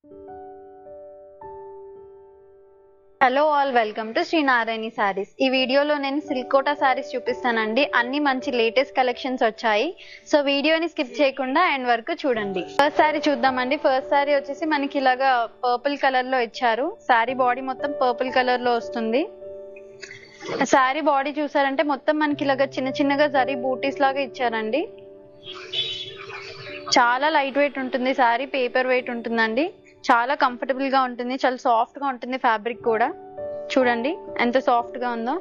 hello all welcome to Srinarayani sarees ఈ వీడియోలో నేను సిల్క్ కోటా శారీస్ చూపిస్తానండి అన్ని మంచి లేటెస్ట్ కలెక్షన్స్ వచ్చాయి సో వీడియోని స్కిప్ చేయకుండా ఎండ్ వరకు చూడండి ఫస్ట్ శారీ చూద్దామండి ఫస్ట్ శారీ వచ్చేసి మనకి ఇలాగా పర్పుల్ కలర్ లో ఇచ్చారు శారీ బాడీ మొత్తం పర్పుల్ కలర్ లో వస్తుంది శారీ బాడీ చూసారంటే మొత్తం మనకి ఇలాగా చిన్న చిన్నగా జరీ బూటీస్ లాగా ఇచ్చారండి చాలా లైట్ వెయిట్ ఉంటుంది శారీ పేపర్ వెయిట్ ఉంటుందండి చాలా కంఫర్టబుల్ గా ఉంటుంది చాలా సాఫ్ట్ గా ఉంటుంది ఫ్యాబ్రిక్ కూడా చూడండి ఎంత సాఫ్ట్ గా ఉందో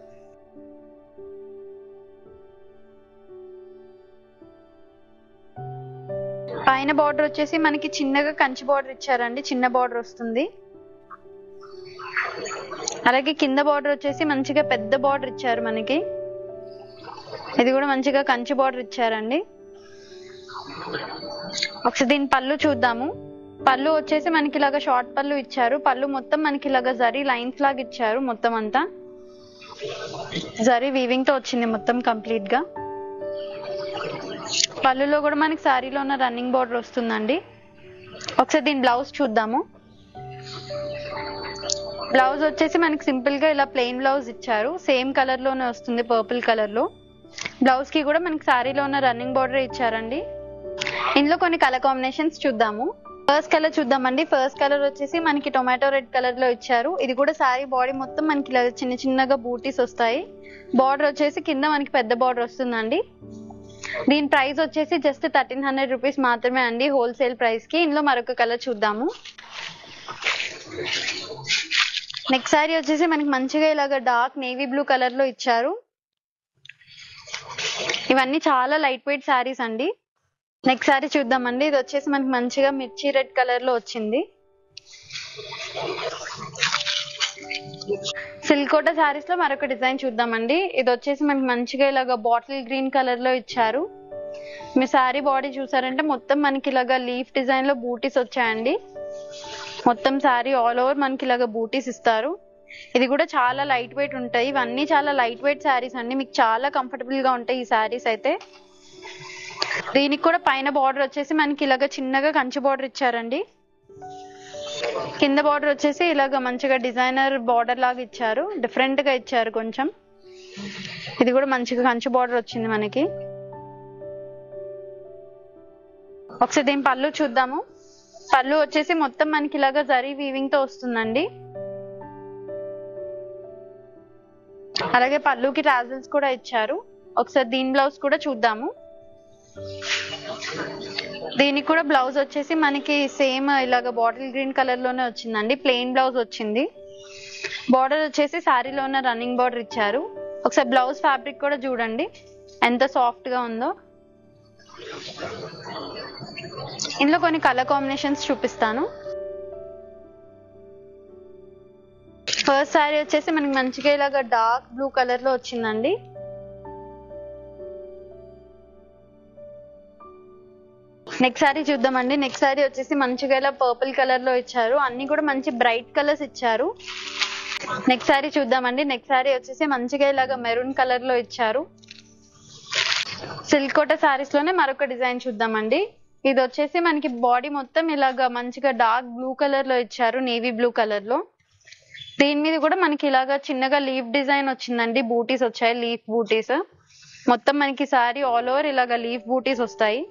పైన బార్డర్ వచ్చేసి మనకి చిన్నగా కంచి బార్డర్ ఇచ్చారండి చిన్న బార్డర్ వస్తుంది అలాగే కింద బార్డర్ వచ్చేసి మంచిగా పెద్ద బార్డర్ ఇచ్చారు మనకి ఇది కూడా మంచిగా కంచి బార్డర్ ఇచ్చారండి ఒకసారి దీని పళ్ళు చూద్దాము పళ్ళు వచ్చేసి మనకి ఇలాగా షార్ట్ పళ్ళు ఇచ్చారు పళ్ళు మొత్తం మనకి ఇలాగా జరీ లైన్స్ లాగా ఇచ్చారు మొత్తం అంతా జరీ వీవింగ్ తో వచ్చింది మొత్తం కంప్లీట్ గా పళ్ళులో కూడా మనకి శారీలో ఉన్న రన్నింగ్ బార్డర్ వస్తుందండి ఒకసారి దీని బ్లౌజ్ చూద్దాము బ్లౌజ్ వచ్చేసి మనకి సింపుల్ గా ఇలా ప్లెయిన్ బ్లౌజ్ ఇచ్చారు సేమ్ కలర్ లోనే వస్తుంది పర్పుల్ కలర్ లో బ్లౌజ్ కి కూడా మనకి శారీలో ఉన్న రన్నింగ్ బార్డర్ ఇచ్చారండి ఇందులో కొన్ని కలర్ కాంబినేషన్స్ చూద్దాము ఫస్ట్ కలర్ చూద్దామండి ఫస్ట్ కలర్ వచ్చేసి మనకి టొమాటో రెడ్ కలర్ లో ఇచ్చారు ఇది కూడా శారీ బాడీ మొత్తం మనకి ఇలా చిన్న చిన్నగా బూటీస్ వస్తాయి బార్డర్ వచ్చేసి కింద మనకి పెద్ద బార్డర్ వస్తుందండి దీని ప్రైస్ వచ్చేసి జస్ట్ థర్టీన్ హండ్రెడ్ రూపీస్ మాత్రమే అండి హోల్సేల్ ప్రైస్ కి ఇందులో మరొక కలర్ చూద్దాము నెక్స్ట్ సారీ వచ్చేసి మనకి మంచిగా ఇలాగ డార్క్ నేవీ బ్లూ కలర్ లో ఇచ్చారు ఇవన్నీ చాలా లైట్ వెయిట్ శారీస్ అండి నెక్స్ట్ సారీ చూద్దామండి ఇది వచ్చేసి మనకి మంచిగా మిర్చి రెడ్ కలర్ లో వచ్చింది సిల్కోట శారీస్ లో మరొక డిజైన్ చూద్దామండి ఇది వచ్చేసి మనకి మంచిగా ఇలాగ బాటిల్ గ్రీన్ కలర్ లో ఇచ్చారు మీ శారీ బాడీ చూసారంటే మొత్తం మనకి ఇలాగ లీఫ్ డిజైన్ లో బూటీస్ వచ్చాయండి మొత్తం శారీ ఆల్ ఓవర్ మనకి ఇలాగ బూటీస్ ఇస్తారు ఇది కూడా చాలా లైట్ వెయిట్ ఉంటాయి ఇవన్నీ చాలా లైట్ వెయిట్ శారీస్ అండి మీకు చాలా కంఫర్టబుల్ గా ఉంటాయి ఈ శారీస్ అయితే దీనికి కూడా పైన బార్డర్ వచ్చేసి మనకి ఇలాగ చిన్నగా కంచి బార్డర్ ఇచ్చారండి కింద బార్డర్ వచ్చేసి ఇలాగ మంచిగా డిజైనర్ బార్డర్ లాగా ఇచ్చారు డిఫరెంట్ గా ఇచ్చారు కొంచెం ఇది కూడా మంచిగా కంచి బార్డర్ వచ్చింది మనకి ఒకసారి దీని పళ్ళు చూద్దాము పళ్ళు వచ్చేసి మొత్తం మనకి ఇలాగ జరీ వీవింగ్ తో వస్తుందండి అలాగే పళ్ళుకి టాజల్స్ కూడా ఇచ్చారు ఒకసారి దీని బ్లౌజ్ కూడా చూద్దాము దీనికి కూడా బ్లౌజ్ వచ్చేసి మనకి సేమ్ ఇలాగ బాటిల్ గ్రీన్ కలర్ లోనే వచ్చిందండి ప్లెయిన్ బ్లౌజ్ వచ్చింది బార్డర్ వచ్చేసి శారీలో ఉన్న రన్నింగ్ బార్డర్ ఇచ్చారు ఒకసారి బ్లౌజ్ ఫ్యాబ్రిక్ కూడా చూడండి ఎంత సాఫ్ట్ గా ఉందో ఇందులో కొన్ని కలర్ కాంబినేషన్స్ చూపిస్తాను ఫస్ట్ శారీ వచ్చేసి మనకి మంచిగా ఇలాగ డార్క్ బ్లూ కలర్ లో వచ్చిందండి నెక్స్ట్ సారీ చూద్దామండి నెక్స్ట్ సారీ వచ్చేసి మంచిగా ఇలా పర్పుల్ కలర్ లో ఇచ్చారు అన్ని కూడా మంచి బ్రైట్ కలర్స్ ఇచ్చారు నెక్స్ట్ సారీ చూద్దామండి నెక్స్ట్ సారీ వచ్చేసి మంచిగా ఇలాగ మెరూన్ కలర్ లో ఇచ్చారు సిల్క్ కోట సారీస్ లోనే మరొక డిజైన్ చూద్దామండి ఇది వచ్చేసి మనకి బాడీ మొత్తం ఇలాగ మంచిగా డార్క్ బ్లూ కలర్ లో ఇచ్చారు నేవీ బ్లూ కలర్ లో దీని మీద కూడా మనకి ఇలాగ చిన్నగా లీఫ్ డిజైన్ వచ్చిందండి బూటీస్ వచ్చాయి లీఫ్ బూటీస్ మొత్తం మనకి సారీ ఆల్ ఓవర్ ఇలాగ లీఫ్ బూటీస్ వస్తాయి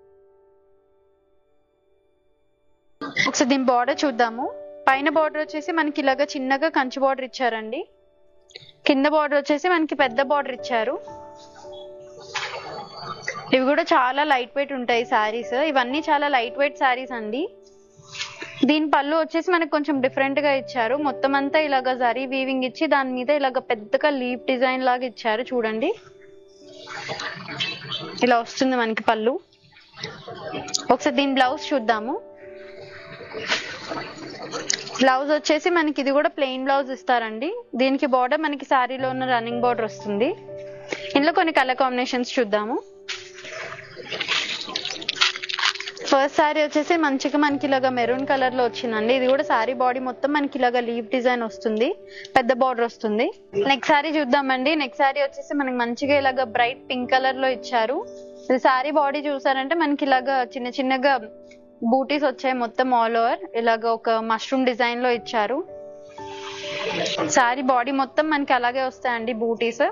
ఒకసారి దీని బార్డర్ చూద్దాము పైన బార్డర్ వచ్చేసి మనకి ఇలాగ చిన్నగా కంచి బార్డర్ ఇచ్చారండి కింద బార్డర్ వచ్చేసి మనకి పెద్ద బార్డర్ ఇచ్చారు ఇవి కూడా చాలా లైట్ వెయిట్ ఉంటాయి శారీస్ ఇవన్నీ చాలా లైట్ వెయిట్ శారీస్ అండి దీని పళ్ళు వచ్చేసి మనకి కొంచెం డిఫరెంట్ గా ఇచ్చారు మొత్తం అంతా ఇలాగ జరీ వీవింగ్ ఇచ్చి దాని మీద ఇలాగ పెద్దగా లీఫ్ డిజైన్ లాగా ఇచ్చారు చూడండి ఇలా వస్తుంది మనకి పళ్ళు ఒకసారి దీని బ్లౌజ్ చూద్దాము బ్లౌజ్ వచ్చేసి మనకి ఇది కూడా ప్లెయిన్ బ్లౌజ్ ఇస్తారండి దీనికి బార్డర్ మనకి శారీలో ఉన్న రన్నింగ్ బార్డర్ వస్తుంది ఇందులో కొన్ని కలర్ కాంబినేషన్స్ చూద్దాము ఫస్ట్ శారీ వచ్చేసి మంచిగా మనకి ఇలాగా మెరూన్ కలర్ లో వచ్చిందండి ఇది కూడా శారీ బాడీ మొత్తం మనకి ఇలాగా లీవ్ డిజైన్ వస్తుంది పెద్ద బార్డర్ వస్తుంది నెక్స్ట్ శారీ చూద్దామండి నెక్స్ట్ శారీ వచ్చేసి మనకి మంచిగా ఇలాగా బ్రైట్ పింక్ కలర్ లో ఇచ్చారు ఇది శారీ బాడీ చూసారంటే మనకి ఇలాగా చిన్న చిన్నగా బూటీస్ వచ్చాయి మొత్తం ఆల్ ఓవర్ ఇలాగ ఒక మష్రూమ్ డిజైన్ లో ఇచ్చారు శారీ బాడీ మొత్తం మనకి అలాగే వస్తాయండి బూటీస్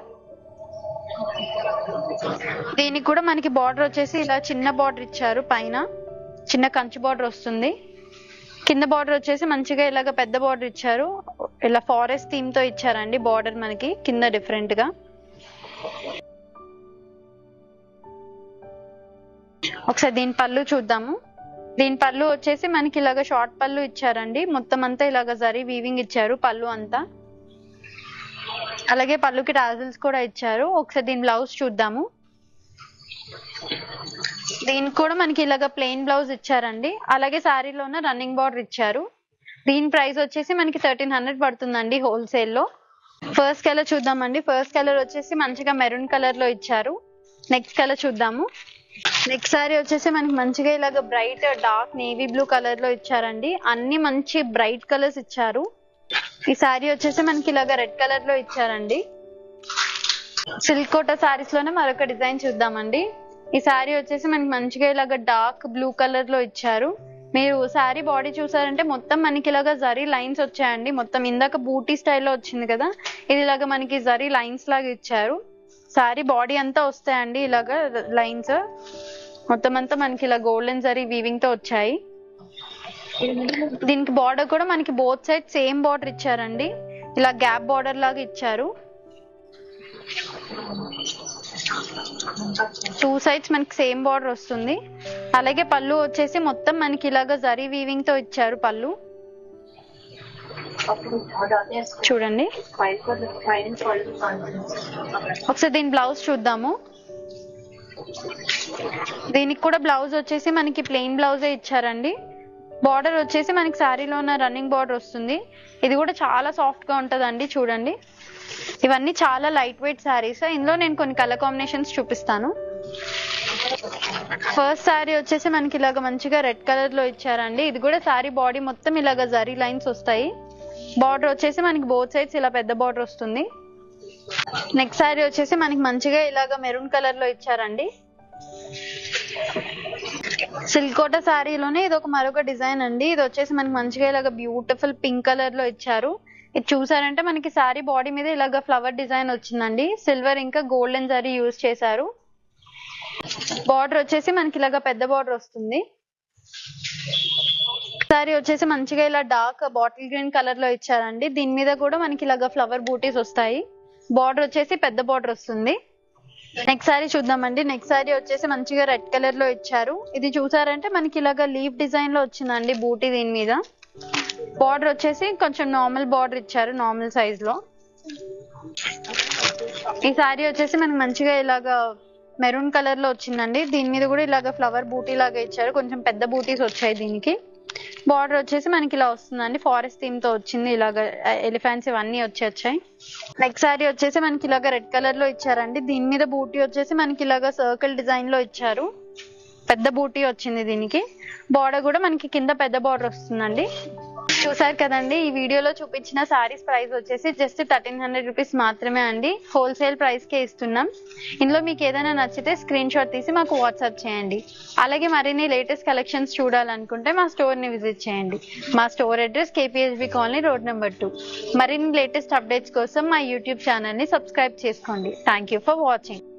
దీనికి కూడా మనకి బార్డర్ వచ్చేసి ఇలా చిన్న బార్డర్ ఇచ్చారు పైన చిన్న కంచి బార్డర్ వస్తుంది కింద బార్డర్ వచ్చేసి మంచిగా ఇలాగ పెద్ద బార్డర్ ఇచ్చారు ఇలా ఫారెస్ట్ థీమ్ తో ఇచ్చారండి బార్డర్ మనకి కింద డిఫరెంట్ గా ఒకసారి దీని పళ్ళు చూద్దాము దీని పళ్ళు వచ్చేసి మనకి ఇలాగ షార్ట్ పళ్ళు ఇచ్చారండి మొత్తం అంతా ఇలాగ జరీ వీవింగ్ ఇచ్చారు పళ్ళు అంతా అలాగే పళ్ళుకి టాజిల్స్ కూడా ఇచ్చారు ఒకసారి దీని బ్లౌజ్ చూద్దాము దీనికి కూడా మనకి ఇలాగ ప్లెయిన్ బ్లౌజ్ ఇచ్చారండి అలాగే శారీలో ఉన్న రన్నింగ్ బార్డర్ ఇచ్చారు దీని ప్రైస్ వచ్చేసి మనకి థర్టీన్ హండ్రెడ్ పడుతుందండి హోల్సేల్ లో ఫస్ట్ కలర్ చూద్దామండి ఫస్ట్ కలర్ వచ్చేసి మంచిగా మెరూన్ కలర్ లో ఇచ్చారు నెక్స్ట్ కలర్ చూద్దాము నెక్స్ట్ సారీ వచ్చేసి మనకి మంచిగా ఇలాగ bright dark navy blue colour లో ఇచ్చారండి అన్ని మంచి బ్రైట్ కలర్స్ ఇచ్చారు ఈ సారీ వచ్చేసి మనకి ఇలాగ రెడ్ కలర్ లో ఇచ్చారండి సిల్క్ కోట సారీస్ లోనే మరొక డిజైన్ చూద్దామండి ఈ సారీ వచ్చేసి మనకి మంచిగా ఇలాగ డార్క్ బ్లూ కలర్ లో ఇచ్చారు మీరు సారీ బాడీ చూసారంటే మొత్తం మనకి ఇలాగ జరీ లైన్స్ వచ్చాయండి మొత్తం ఇందాక బూటీ స్టైల్లో వచ్చింది కదా ఇది ఇలాగ మనకి జరీ లైన్స్ లాగా ఇచ్చారు సారీ బాడీ అంతా వస్తాయండి ఇలాగ లైన్స్ మొత్తం అంతా మనకి ఇలా గోల్డెన్ జరీ వీవింగ్ తో వచ్చాయి దీనికి బార్డర్ కూడా మనకి బోత్ సైడ్ సేమ్ బార్డర్ ఇచ్చారండి ఇలా గ్యాప్ బార్డర్ లాగా ఇచ్చారు టూ సైడ్స్ మనకి సేమ్ బార్డర్ వస్తుంది అలాగే పళ్ళు వచ్చేసి మొత్తం మనకి ఇలాగ జరీ వీవింగ్ తో ఇచ్చారు పళ్ళు చూడండి ఒకసారి దీని బ్లౌజ్ చూద్దాము దీనికి కూడా బ్లౌజ్ వచ్చేసి మనకి ప్లెయిన్ బ్లౌజే ఇచ్చారండి బార్డర్ వచ్చేసి మనకి శారీలో ఉన్న రన్నింగ్ బార్డర్ వస్తుంది ఇది కూడా చాలా సాఫ్ట్ గా ఉంటదండి చూడండి ఇవన్నీ చాలా లైట్ వెయిట్ శారీస్ ఇందులో నేను కొన్ని కలర్ కాంబినేషన్స్ చూపిస్తాను ఫస్ట్ శారీ వచ్చేసి మనకి ఇలాగ మంచిగా రెడ్ కలర్ లో ఇచ్చారండి ఇది కూడా శారీ బాడీ మొత్తం ఇలాగ జరీ లైన్స్ వస్తాయి బార్డర్ వచ్చేసి మనకి బోత్ సైడ్స్ ఇలా పెద్ద బార్డర్ వస్తుంది నెక్స్ట్ శారీ వచ్చేసి మనకి మంచిగా ఇలాగ మెరూన్ కలర్ లో ఇచ్చారండి సిల్క్ కోట శారీలోనే ఇది ఒక మరొక డిజైన్ అండి ఇది వచ్చేసి మనకి మంచిగా ఇలాగ బ్యూటిఫుల్ పింక్ కలర్ లో ఇచ్చారు ఇది చూసారంటే మనకి శారీ బాడీ మీద ఇలాగ ఫ్లవర్ డిజైన్ వచ్చిందండి సిల్వర్ ఇంకా గోల్డెన్ జరీ యూజ్ చేశారు బార్డర్ వచ్చేసి మనకి ఇలాగ పెద్ద బార్డర్ వస్తుంది సారీ వచ్చేసి మంచిగా ఇలా డార్క్ బాటిల్ గ్రీన్ కలర్ లో ఇచ్చారండి దీని మీద కూడా మనకి ఇలాగ ఫ్లవర్ బూటీస్ వస్తాయి బార్డర్ వచ్చేసి పెద్ద బార్డర్ వస్తుంది నెక్స్ట్ సారీ చూద్దామండి నెక్స్ట్ సారీ వచ్చేసి మంచిగా రెడ్ కలర్ లో ఇచ్చారు ఇది చూసారంటే మనకి ఇలాగ లీఫ్ డిజైన్ లో వచ్చిందండి బూటీ దీని మీద బార్డర్ వచ్చేసి కొంచెం నార్మల్ బార్డర్ ఇచ్చారు నార్మల్ సైజ్ లో ఈ సారీ వచ్చేసి మనకి మంచిగా ఇలాగా మెరూన్ కలర్ లో వచ్చిందండి దీని మీద కూడా ఇలాగ ఫ్లవర్ బూటీ లాగా ఇచ్చారు కొంచెం పెద్ద బూటీస్ వచ్చాయి దీనికి బార్డర్ వచ్చేసి మనకి ఇలా వస్తుందండి ఫారెస్ట్ థీమ్ తో వచ్చింది ఇలాగ ఎలిఫెంట్స్ ఇవన్నీ వచ్చి వచ్చాయి నెక్స్ట్ సారీ వచ్చేసి మనకి ఇలాగ రెడ్ కలర్ లో ఇచ్చారండి దీని మీద బూటీ వచ్చేసి మనకి ఇలాగ సర్కిల్ డిజైన్ లో ఇచ్చారు పెద్ద బూటీ వచ్చింది దీనికి బార్డర్ కూడా మనకి కింద పెద్ద బార్డర్ వస్తుందండి చూసారు కదండి ఈ వీడియోలో చూపించిన సారీస్ ప్రైస్ వచ్చేసి జస్ట్ థర్టీన్ హండ్రెడ్ రూపీస్ మాత్రమే అండి హోల్సేల్ ప్రైస్ కే ఇస్తున్నాం ఇందులో మీకు ఏదైనా నచ్చితే స్క్రీన్ షాట్ తీసి మాకు వాట్సాప్ చేయండి అలాగే మరిన్ని లేటెస్ట్ కలెక్షన్స్ చూడాలనుకుంటే మా స్టోర్ ని విజిట్ చేయండి మా store address KPHB colony road number two మరిన్ని లేటెస్ట్ అప్డేట్స్ కోసం మా యూట్యూబ్ ఛానల్ ని సబ్స్క్రైబ్ చేసుకోండి థ్యాంక్ యూ ఫర్ వాచింగ్